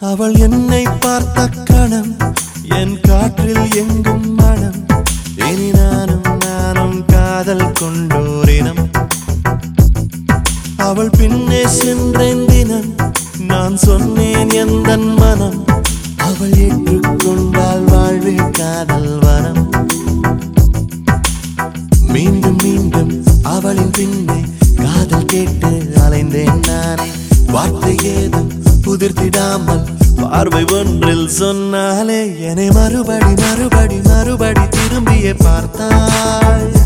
அவள் என்னை பார்த்த கணம் என் காற்றில் எங்கும் மனம் இனி நானும் நானும் காதல் கொண்டோரினம் அவள் பின்னே சென்றேன் தினம் நான் சொன்னேன் எந்த மனம் அவள் ஏற்றுக்கொண்டால் வாழ்வில் காதல் வனம் மீண்டும் மீண்டும் அவளின் பின்னே காதல் கேட்டு அலைந்தேன் நானே வார்த்தை ஏதும் புதிர்த்திடாமல் பார்வை ஒன்றில் சொன்னாலே என்னை மறுபடி மறுபடி மறுபடி திரும்பியே பார்த்தாள்